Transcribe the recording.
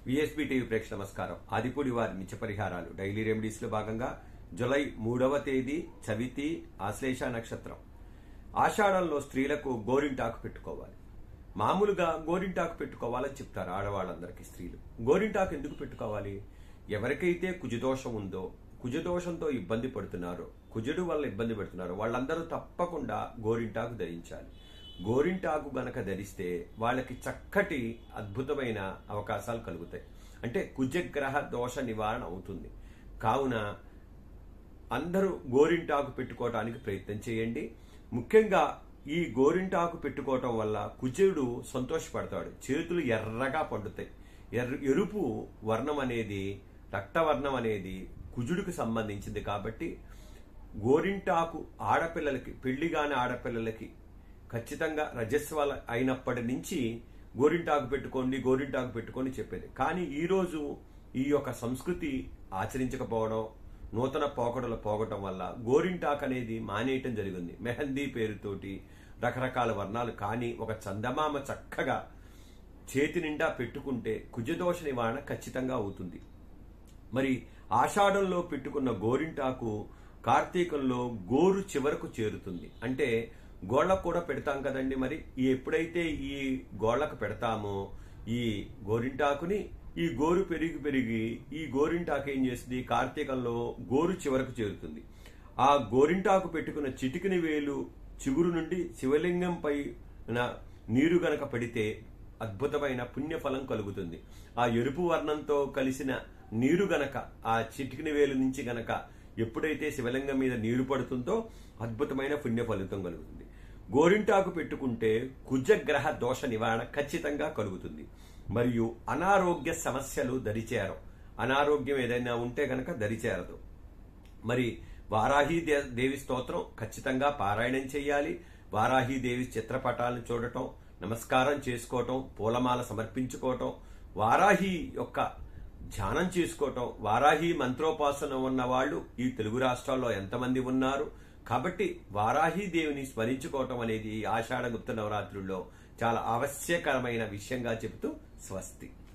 VSB TV ప్రేక్ష నమస్కారం ఆదిపూడి వారి నిత్య పరిహారాలు డైలీ రెమెడీస్ లో భాగంగా జులై మూడవ తేదీ చవితి ఆశ్లేష నక్షత్రం ఆషాఢంలో స్త్రీలకు గోరింటాకు పెట్టుకోవాలి మామూలుగా గోరింటాకు పెట్టుకోవాలని చెప్తారు ఆడవాళ్ళందరికీ స్త్రీలు గోరింటాకు ఎందుకు పెట్టుకోవాలి ఎవరికైతే కుజదోషం ఉందో కుజదోషంతో ఇబ్బంది పడుతున్నారో కుజుడు వల్ల ఇబ్బంది పడుతున్నారో వాళ్ళందరూ తప్పకుండా గోరింటాకు ధరించాలి గోరింటాకు గనక ధరిస్తే వాళ్ళకి చక్కటి అద్భుతమైన అవకాశాలు కలుగుతాయి అంటే కుజగ్రహ దోష నివారణ అవుతుంది కావున అందరూ గోరింటాకు పెట్టుకోవడానికి ప్రయత్నం చేయండి ముఖ్యంగా ఈ గోరింటాకు పెట్టుకోవటం వల్ల కుజుడు సంతోషపడతాడు చేతులు ఎర్రగా పండుతాయి ఎర్ర ఎరుపు వర్ణం అనేది రక్తవర్ణం అనేది కుజుడికి సంబంధించింది కాబట్టి గోరింటాకు ఆడపిల్లలకి పెళ్లిగాని ఆడపిల్లలకి ఖచ్చితంగా రజస్వాల అయినప్పటి నుంచి గోరింటాకు పెట్టుకోండి గోరింటాకు పెట్టుకొని చెప్పేది కానీ ఈరోజు ఈ యొక్క సంస్కృతి ఆచరించకపోవడం నూతన పోకడలు పోగటం వల్ల గోరింటాకు అనేది మానేయటం జరిగింది మెహందీ పేరుతోటి రకరకాల వర్ణాలు కానీ ఒక చందమామ చక్కగా చేతి నిండా పెట్టుకుంటే కుజదోష నివారణ ఖచ్చితంగా అవుతుంది మరి ఆషాఢంలో పెట్టుకున్న గోరింటాకు కార్తీకంలో గోరు చివరకు చేరుతుంది అంటే గోళ్ళకు కూడా పెడతాం కదండి మరి ఈ ఎప్పుడైతే ఈ గోళ్ళకు పెడతామో ఈ గోరింటాకుని ఈ గోరు పెరిగి పెరిగి ఈ గోరింటాకు ఏం చేస్తుంది కార్తీకంలో గోరు చివరకు చేరుతుంది ఆ గోరింటాకు పెట్టుకున్న చిటికిని వేలు చిగురు నుండి శివలింగంపై నీరు గనక పెడితే అద్భుతమైన పుణ్యఫలం కలుగుతుంది ఆ ఎరుపు వర్ణంతో కలిసిన నీరు గనక ఆ చిటికిన వేలు నుంచి గనక ఎప్పుడైతే శివలింగం మీద నీరు పడుతుందో అద్భుతమైన పుణ్య ఫలితం కలుగుతుంది గోరింటాకు పెట్టుకుంటే కుజగ్రహ దోష నివారణ ఖచ్చితంగా కలుగుతుంది మరియు అనారోగ్య సమస్యలు దరిచేరం అనారోగ్యం ఏదైనా ఉంటే గనక దరిచేరదు మరి వారాహి దేవి స్తోత్రం ఖచ్చితంగా పారాయణం చేయాలి వారాహి దేవి చిత్రపటాలను చూడటం నమస్కారం చేసుకోవటం పూలమాల సమర్పించుకోవటం వారాహి యొక్క ధ్యానం చేసుకోవటం వారాహి మంత్రోపాసన ఉన్న వాళ్ళు ఈ తెలుగు రాష్ట్రాల్లో ఎంతమంది ఉన్నారు కాబట్టి వారాహి దేవిని స్మరించుకోవటం అనేది ఆషాఢ గుప్త నవరాత్రుల్లో చాలా ఆవశ్యకరమైన విషయంగా చెబుతూ స్వస్తి